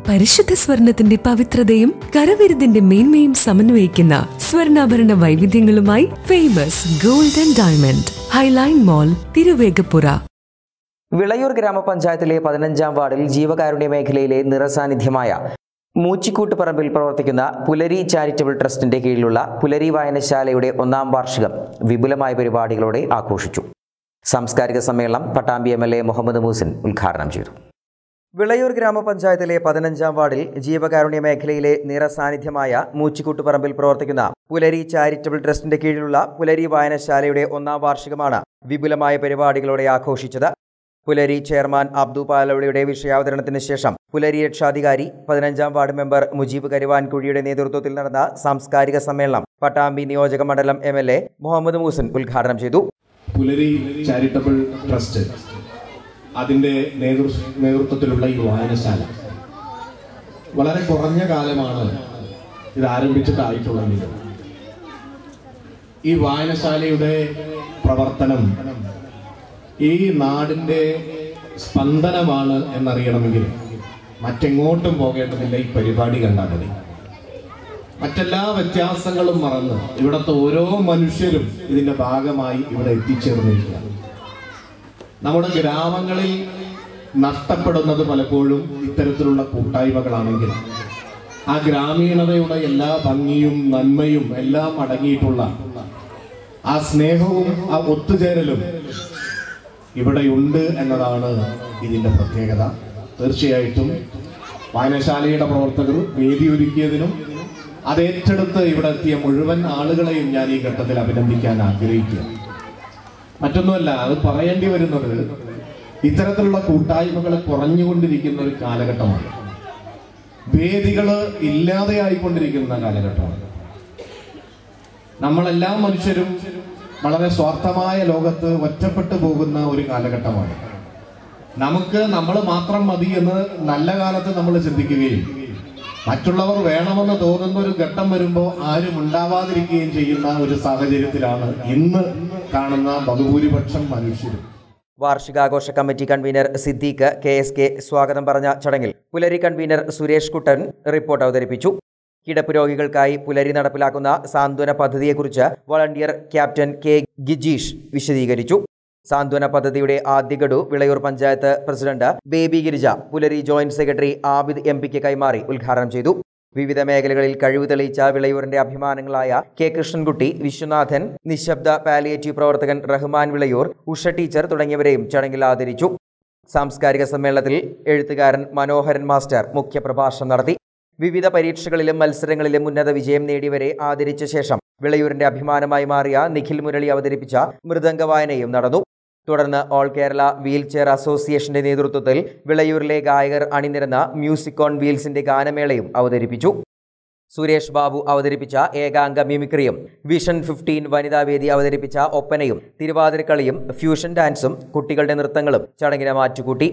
പരിശുദ്ധ സ്വർണത്തിന്റെ പവിത്രതയും കരവിരുതിന്റെ മേന്മയും സമന്വയിക്കുന്ന സ്വർണ്ണാഭരണ വൈവിധ്യങ്ങളുമായി famous gold and diamond highline mall Thiruvegappura Vilayur ഗ്രാമപഞ്ചായത്തിലെ പതിനഞ്ചാം വാർഡിൽ ജീവകാരുണ്യ മേഖലയിലെ നിറസാന്നിധ്യമായ മൂച്ചിക്കൂട്ട് പറമ്പിൽ പ്രവർത്തിക്കുന്ന പുലരി ചാരിറ്റബിൾ ട്രസ്റ്റിന്റെ കീഴിലുള്ള പുലരി വായനശാലയുടെ ഒന്നാം വാർഷികം വിപുലമായ പരിപാടികളോടെ ആഘോഷിച്ചു സാംസ്കാരിക സമ്മേളനം Pattambi M L A Muhammed Muhsin ഉദ്ഘാടനം ചെയ്തു വിളയൂർ ഗ്രാമപഞ്ചായത്തിലെ പതിനഞ്ചാം വാർഡിൽ ജീവകാരുണ്യ മേഖലയിലെ നിറസാന്നിധ്യമായ മൂച്ചിക്കൂട്ട് പറമ്പിൽ പ്രവർത്തിക്കുന്ന പുലരി ചാരിറ്റബിൾ ട്രസ്റ്റിന്റെ കീഴിലുള്ള പുലരി വായനശാലയുടെ ഒന്നാം വാർഷികമാണ് വിപുലമായ പരിപാടികളോടെ ആഘോഷിച്ചത് പുലരി ചെയർമാൻ അബ്ദു പാലവളിയുടെ വിഷയാവതരണത്തിന് ശേഷം പുലരി രക്ഷാധികാരി പതിനഞ്ചാം വാർഡ് മെമ്പർ മുജീബ് കരുവാൻകുഴിയുടെ നേതൃത്വത്തിൽ നടന്ന സാംസ്കാരിക സമ്മേളനം പട്ടാമ്പി നിയോജക മണ്ഡലം M L A Muhammed Muhsin ഉദ്ഘാടനം ചെയ്തു പുലരി ചാരിറ്റബിൾ ട്രസ്റ്റ് അതിൻ്റെ നേതൃ നേതൃത്വത്തിലുള്ള ഈ വായനശാല വളരെ കുറഞ്ഞ കാലമാണ് ഇത് ആരംഭിച്ചിട്ടായിട്ടുള്ളത് ഈ വായനശാലയുടെ പ്രവർത്തനം ഈ നാടിൻ്റെ സ്പന്ദനമാണ് എന്നറിയണമെങ്കിൽ മറ്റെങ്ങോട്ടും പോകേണ്ടതില്ല ഈ പരിപാടി കണ്ടാൽ മതി മറ്റെല്ലാ വ്യത്യാസങ്ങളും മറന്ന് ഇവിടുത്തെ ഓരോ മനുഷ്യരും ഇതിന്റെ ഭാഗമായി ഇവിടെ എത്തിച്ചേർന്നിരിക്കുകയാണ് നമ്മുടെ ഗ്രാമങ്ങളിൽ നഷ്ടപ്പെടുന്നത് പലപ്പോഴും ഇത്തരത്തിലുള്ള കൂട്ടായ്മകളാണെങ്കിൽ ആ ഗ്രാമീണതയുടെ എല്ലാ ഭംഗിയും നന്മയും എല്ലാം അടങ്ങിയിട്ടുള്ള ആ സ്നേഹവും ആ ഒത്തുചേരലും ഇവിടെയുണ്ട് എന്നതാണ് ഇതിന്റെ പ്രത്യേകത തീർച്ചയായിട്ടും വായനശാലയുടെ പ്രവർത്തകർ വേദി ഒരുക്കിയതിനും അത് ഏറ്റെടുത്ത് ഇവിടെ എത്തിയ മുഴുവൻ ആളുകളെയും ഞാൻ ഈ ഘട്ടത്തിൽ അഭിനന്ദിക്കാൻ ആഗ്രഹിക്കുക മറ്റൊന്നുമല്ല അത് പറയേണ്ടി വരുന്നത് ഇത്തരത്തിലുള്ള കൂട്ടായ്മകൾ കുറഞ്ഞുകൊണ്ടിരിക്കുന്ന ഒരു കാലഘട്ടമാണ് വേദികൾ ഇല്ലാതെയായിക്കൊണ്ടിരിക്കുന്ന കാലഘട്ടമാണ് നമ്മളെല്ലാ മനുഷ്യരും വളരെ സ്വാർത്ഥമായ ലോകത്ത് ഒറ്റപ്പെട്ടു പോകുന്ന ഒരു കാലഘട്ടമാണ് നമുക്ക് നമ്മൾ മാത്രം മതി എന്ന് നല്ല കാലത്ത് നമ്മൾ ചിന്തിക്കുകയും മറ്റുള്ളവർ വേണമെന്ന് തോന്നുന്ന ഒരു ഘട്ടം വരുമ്പോൾ ആരും ഉണ്ടാവാതിരിക്കുകയും ചെയ്യുന്ന ഒരു സാഹചര്യത്തിലാണ് ഇന്ന് കാണുന്ന ബഹുഭൂരിപക്ഷം മനുഷ്യരും വാർഷികാഘോഷ committee convener Siddique K S K സ്വാഗതം പറഞ്ഞ ചടങ്ങിൽ പുലരി കൺവീനർ സുരേഷ് കുട്ടൻ റിപ്പോർട്ട് അവതരിപ്പിച്ചു കിടപ്പ് രോഗികൾക്കായി പുലരി നടപ്പിലാക്കുന്ന സാന്ത്വന പദ്ധതിയെക്കുറിച്ച് വളണ്ടിയർ ക്യാപ്റ്റൻ കെ ഗിജീഷ് വിശദീകരിച്ചു സാന്ത്വന പദ്ധതിയുടെ ആദ്യ ഗഡു Vilayur panchayat president Baby Girija Pulari joint secretary Abid M പിക്ക് കൈമാറി ഉദ്ഘാടനം ചെയ്തു വിവിധ മേഖലകളിൽ കഴിവ് തെളിയിച്ച വിളയൂരിന്റെ അഭിമാനങ്ങളായ കെ കൃഷ്ണൻകുട്ടി വിശ്വനാഥൻ നിശബ്ദ പാലിയേറ്റീവ് പ്രവർത്തകൻ റഹ്മാൻ വിളയൂർ ഉഷ ടീച്ചർ തുടങ്ങിയവരെയും ചടങ്ങിൽ ആദരിച്ചു സാംസ്കാരിക സമ്മേളനത്തിൽ എഴുത്തുകാരൻ മനോഹരൻ മാസ്റ്റർ മുഖ്യപ്രഭാഷണം നടത്തി വിവിധ പരീക്ഷകളിലും മത്സരങ്ങളിലും ഉന്നത വിജയം നേടിയവരെ ആദരിച്ച ശേഷം വിളയൂരിന്റെ അഭിമാനമായി മാറിയ നിഖിൽ മുരളി അവതരിപ്പിച്ച മൃദംഗ വായനയും നടന്നു തുടർന്ന് ഓൾ കേരള വീൽ ചെയർ അസോസിയേഷന്റെ നേതൃത്വത്തിൽ വിളയൂരിലെ ഗായകർ അണിനിരന്ന മ്യൂസിക് ഓൺ വീൽസിന്റെ ഗാനമേളയും അവതരിപ്പിച്ചു സുരേഷ് ബാബു അവതരിപ്പിച്ച ഏകാംഗ മിമിക്രിയും വിഷൻ ഫിഫ്റ്റീൻ വനിതാവേദി അവതരിപ്പിച്ച ഒപ്പനയും തിരുവാതിരക്കളിയും ഫ്യൂഷൻ ഡാൻസും കുട്ടികളുടെ നൃത്തങ്ങളും ചടങ്ങിനെ മാറ്റുകൂട്ടി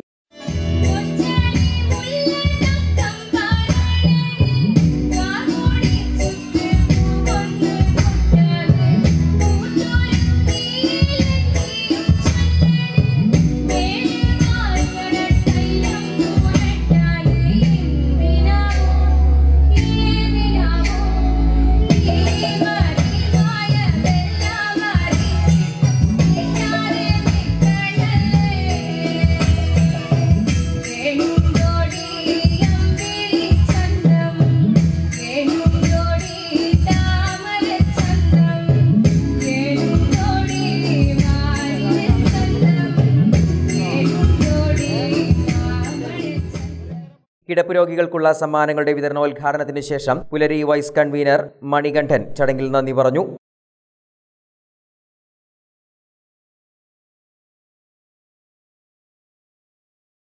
കിടപ്പ് രോഗികൾക്കുള്ള സമ്മാനങ്ങളുടെ വിതരണോദ്ഘാടനത്തിന് ശേഷം പുലരി വൈസ് കൺവീനർ മണികണ്ഠൻ ചടങ്ങിൽ നന്ദി പറഞ്ഞു